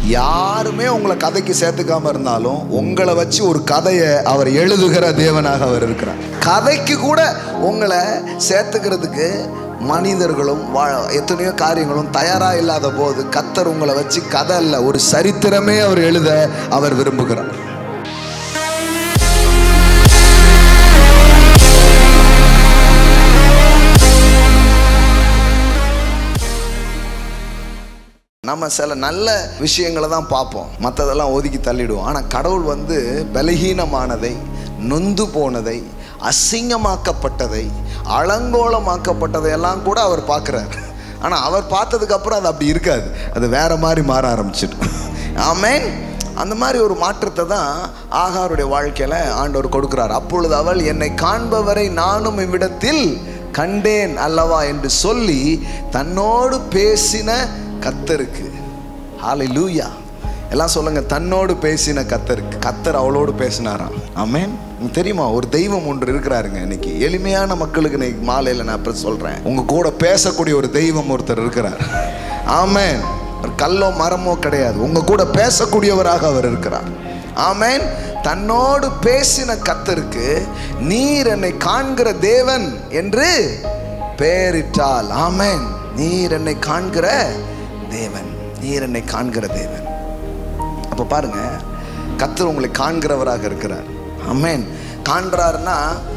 யாருமே உங்களை கதைக்கு சேர்த்துக்காம இருந்தாலும் உங்களை வச்சு ஒரு கதையை அவர் எழுதுகிற தேவனாக அவர் இருக்கிறார் கதைக்கு கூட உங்களை சேர்த்துக்கிறதுக்கு மனிதர்களும் வா எத்தனையோ காரியங்களும் தயாராக இல்லாத போது கத்தர் உங்களை வச்சு கதை இல்லை ஒரு சரித்திரமே அவர் எழுத அவர் விரும்புகிறார் நம்ம சில நல்ல விஷயங்களை தான் பார்ப்போம் மற்றதெல்லாம் ஒதுக்கி தள்ளிடுவோம் ஆனால் கடவுள் வந்து பலகீனமானதை நொந்து போனதை அசிங்கமாக்கப்பட்டதை அலங்கோலமாக்கப்பட்டதை எல்லாம் கூட அவர் பார்க்குறார் ஆனால் அவர் பார்த்ததுக்கப்புறம் அது அப்படி இருக்காது அது வேற மாதிரி மாற ஆரம்பிச்சிடும் ஆமேன் அந்த மாதிரி ஒரு மாற்றத்தை தான் ஆகாருடைய வாழ்க்கையில் ஆண்டவர் கொடுக்கிறார் அப்பொழுது அவள் என்னை காண்பவரை நானும் இவ்விடத்தில் கண்டேன் அல்லவா என்று சொல்லி தன்னோடு பேசின கத்தருக்கு ஹாலை லூயா எல்லாம் சொல்லுங்க தன்னோடு பேசின கத்தருக்கு கத்தர் அவளோடு பேசினாராம் ஆமேன் உங்களுக்கு தெரியுமா ஒரு தெய்வம் ஒன்று இருக்கிறாருங்க இன்னைக்கு எளிமையான மக்களுக்கு இன்னைக்கு மாலையில் நான் அப்புறம் சொல்கிறேன் உங்கள் கூட பேசக்கூடிய ஒரு தெய்வம் ஒருத்தர் இருக்கிறார் ஆமேன் ஒரு கல்லோ மரமோ கிடையாது உங்கள் கூட பேசக்கூடியவராக அவர் இருக்கிறார் ஆமேன் தன்னோடு பேசின கத்தருக்கு நீர் என்னை காண்கிற தேவன் என்று பெயரிட்டால் ஆமேன் நீர் என்னை காண்கிற தேவன் நீர் என்னை காண்கிற தேவன் அப்போ பாருங்க கத்தர் உங்களை காண்கிறவராக இருக்கிறார் ஆமேன் காண்றாருன்னா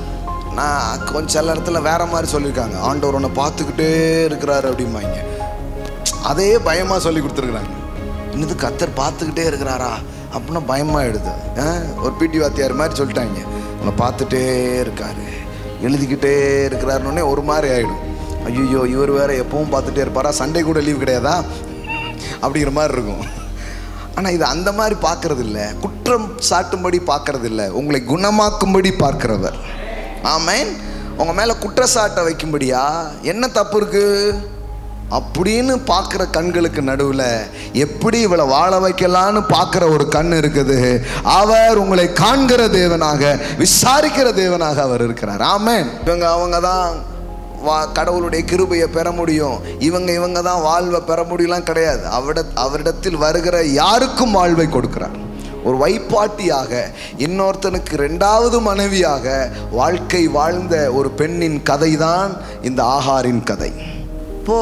நான் கொஞ்சம் சில இடத்துல வேற மாதிரி சொல்லியிருக்காங்க ஆண்டவர் உன்னை பார்த்துக்கிட்டே இருக்கிறாரு அப்படிம்பாங்க அதே பயமாக சொல்லி கொடுத்துருக்குறாங்க இன்னது கத்தர் பார்த்துக்கிட்டே இருக்கிறாரா அப்படின்னா பயமாகிடுது ஒரு பிடி வாத்தியார் மாதிரி சொல்லிட்டாங்க உன்னை பார்த்துட்டே இருக்காரு எழுதிக்கிட்டே இருக்கிறாருன்னொடனே ஒரு மாதிரி ஆகிடும் ஐயோ இவர் வேற எப்பவும் பார்த்துட்டே இருப்பாரா சண்டே கூட லீவ் கிடையாதா அப்படிங்கிற மாதிரி இருக்கும் ஆனால் இது அந்த மாதிரி பார்க்கறது இல்லை குற்றம் சாட்டும்படி பார்க்கறது இல்லை உங்களை குணமாக்கும்படி பார்க்கிறவர் ஆமேன் உங்கள் மேலே குற்றச்சாட்டை வைக்கும்படியா என்ன தப்பு இருக்குது அப்படின்னு பார்க்குற கண்களுக்கு நடுவில் எப்படி இவளை வாழ வைக்கலான்னு பார்க்குற ஒரு கண் இருக்குது அவர் உங்களை காண்கிற தேவனாக விசாரிக்கிற தேவனாக அவர் இருக்கிறார் ஆமேன் இவங்க அவங்க தான் வா கடவுளுடைய கிருபையை பெற முடியும் இவங்க இவங்க தான் வாழ்வை பெற முடியலாம் கிடையாது அவரிட அவரிடத்தில் வருகிற யாருக்கும் வாழ்வை கொடுக்கிறார் ஒரு வைப்பாட்டியாக இன்னொருத்தனுக்கு ரெண்டாவது மனைவியாக வாழ்க்கை வாழ்ந்த ஒரு பெண்ணின் கதை தான் இந்த ஆகாரின் கதை இப்போ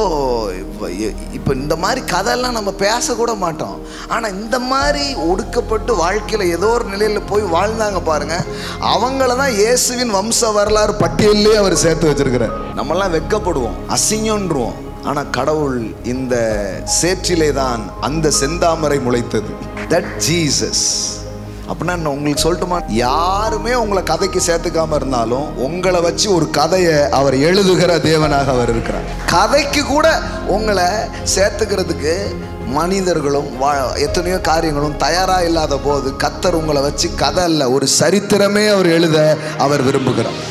இப்போ இந்த மாதிரி கதையெல்லாம் நம்ம பேசக்கூட மாட்டோம் ஆனால் இந்த மாதிரி ஒடுக்கப்பட்டு வாழ்க்கையில் ஏதோ ஒரு நிலையில் போய் வாழ்ந்தாங்க பாருங்க அவங்கள தான் இயேசுவின் வம்ச வரலாறு பட்டியலே அவர் சேர்த்து வச்சிருக்கிறார் நம்மெல்லாம் வெக்கப்படுவோம் அசிங்கன்றுவோம் ஆனால் கடவுள் இந்த சேற்றிலே தான் அந்த செந்தாமரை முளைத்தது தட் ஜீசஸ் அப்படின்னா நான் உங்களுக்கு சொல்லட்டுமா யாருமே உங்களை கதைக்கு சேர்த்துக்காம இருந்தாலும் உங்களை வச்சு ஒரு கதையை அவர் எழுதுகிற தேவனாக அவர் இருக்கிறார் கதைக்கு கூட உங்களை சேர்த்துக்கிறதுக்கு மனிதர்களும் வா எத்தனையோ காரியங்களும் தயாராக இல்லாத போது கத்தர் உங்களை வச்சு கதை இல்லை ஒரு சரித்திரமே அவர் எழுத அவர் விரும்புகிறார்